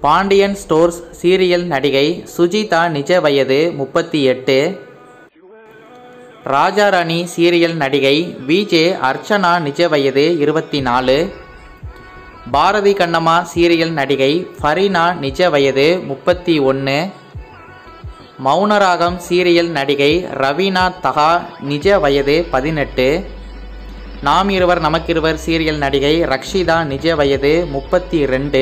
Pandian stores serial நடிகை சுஜிதா நிஜ வயது முப்பத்தி எட்டு ராஜாராணி சீரியல் நடிகை விஜே அர்ச்சனா நிஜ வயது இருபத்தி நாலு பாரதி கண்ணம்மா சீரியல் நடிகை ஃபரீனா நிஜ வயது முப்பத்தி ஒன்று மௌனராகம் சீரியல் நடிகை ரவீனா தகா நிஜ வயது பதினெட்டு நாம் இருவர் நமக்கிருவர் சீரியல் நடிகை ரக்ஷிதா நிஜ வயது முப்பத்தி ரெண்டு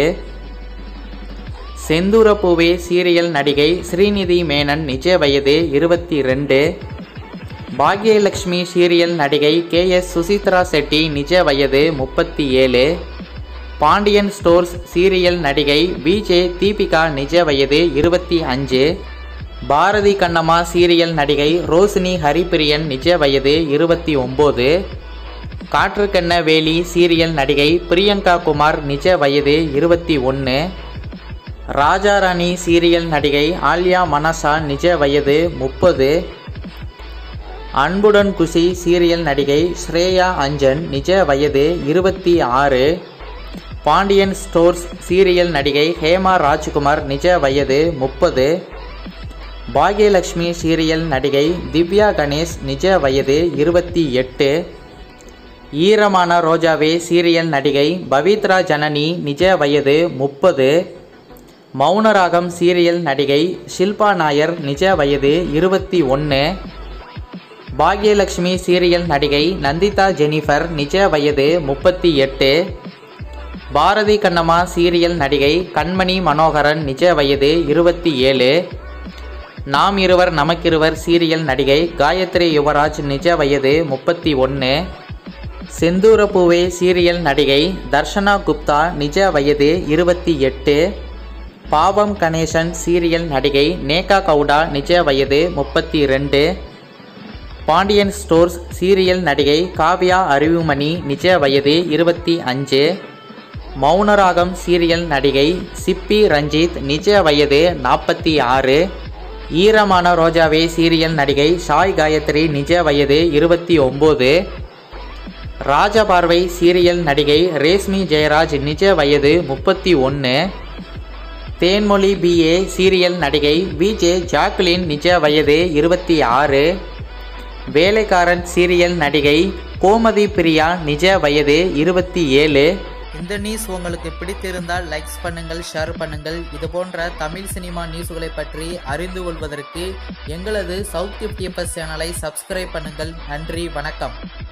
செந்தூரப்பூவே சீரியல் நடிகை ஸ்ரீநிதி மேனன் நிஜ வயது இருபத்தி ரெண்டு பாக்யலட்சுமி சீரியல் நடிகை கே எஸ் சுசித்ரா செட்டி நிஜ வயது முப்பத்தி ஏழு பாண்டியன் ஸ்டோர்ஸ் சீரியல் நடிகை விஜே தீபிகா நிஜ வயது இருபத்தி அஞ்சு பாரதி கண்ணம்மா சீரியல் நடிகை ரோசினி ஹரிப்பிரியன் நிஜ வயது இருபத்தி ஒம்பது காற்றுக்கண்ண வேலி சீரியல் நடிகை பிரியங்கா குமார் நிஜ வயது இருபத்தி ஒன்று ராஜாராணி சீரியல் நடிகை ஆல்யா மனசா நிஜ வயது முப்பது அன்புடன் குஷி சீரியல் நடிகை ஸ்ரேயா அஞ்சன் நிஜ வயது இருபத்தி ஆறு பாண்டியன் ஸ்டோர்ஸ் சீரியல் நடிகை ஹேமா ராஜ்குமார் நிஜ வயது முப்பது பாக்யலட்சுமி சீரியல் நடிகை திவ்யா கணேஷ் நிஜ வயது இருபத்தி எட்டு ஈரமான ரோஜாவே சீரியல் நடிகை பவித்ரா ஜனனி நிஜ வயது முப்பது மௌனராகம் சீரியல் நடிகை ஷில்பா நாயர் நிஜ வயது இருபத்தி ஒன்று பாக்யலட்சுமி சீரியல் நடிகை நந்திதா ஜெனிஃபர் நிஜ வயது முப்பத்தி எட்டு பாரதி கண்ணம்மா சீரியல் நடிகை கண்மணி மனோகரன் நிஜ வயது இருபத்தி ஏழு நாம் இருவர் நமக்கிருவர் சீரியல் நடிகை காயத்ரி யுவராஜ் நிஜ வயது முப்பத்தி ஒன்று செந்தூரப்பூவே சீரியல் நடிகை தர்ஷனா குப்தா நிஜ வயது இருபத்தி எட்டு பாவம் கணேசன் சீரியல் நடிகை நேகா கவுடா நிஜ வயது முப்பத்தி ரெண்டு பாண்டியன் ஸ்டோர்ஸ் சீரியல் நடிகை காவ்யா அறிவுமணி நிஜ வயது இருபத்தி அஞ்சு மௌனராகம் சீரியல் நடிகை சிப்பி ரஞ்சித் நிஜ வயது நாற்பத்தி ஆறு ஈரமான ரோஜாவே சீரியல் நடிகை சாய் காயத்ரி நிஜ வயது இருபத்தி ஒம்பது ராஜபார்வை சீரியல் நடிகை ரேஷ்மி ஜெயராஜ் நிஜ வயது முப்பத்தி ஒன்று தேன்மொழி பிஏ சீரியல் நடிகை விஜே ஜாக்லின் நிஜ வயது இருபத்தி ஆறு வேலைக்காரன் சீரியல் நடிகை கோமதி பிரியா நிஜ வயது இருபத்தி ஏழு இந்த நியூஸ் உங்களுக்கு பிடித்திருந்தால் லைக்ஸ் பண்ணுங்கள் ஷேர் பண்ணுங்கள் இது போன்ற தமிழ் சினிமா நியூஸ்களை பற்றி அறிந்து கொள்வதற்கு எங்களது சவுத் டிஎஃப்எஸ் சேனலை சப்ஸ்கிரைப் பண்ணுங்கள் நன்றி வணக்கம்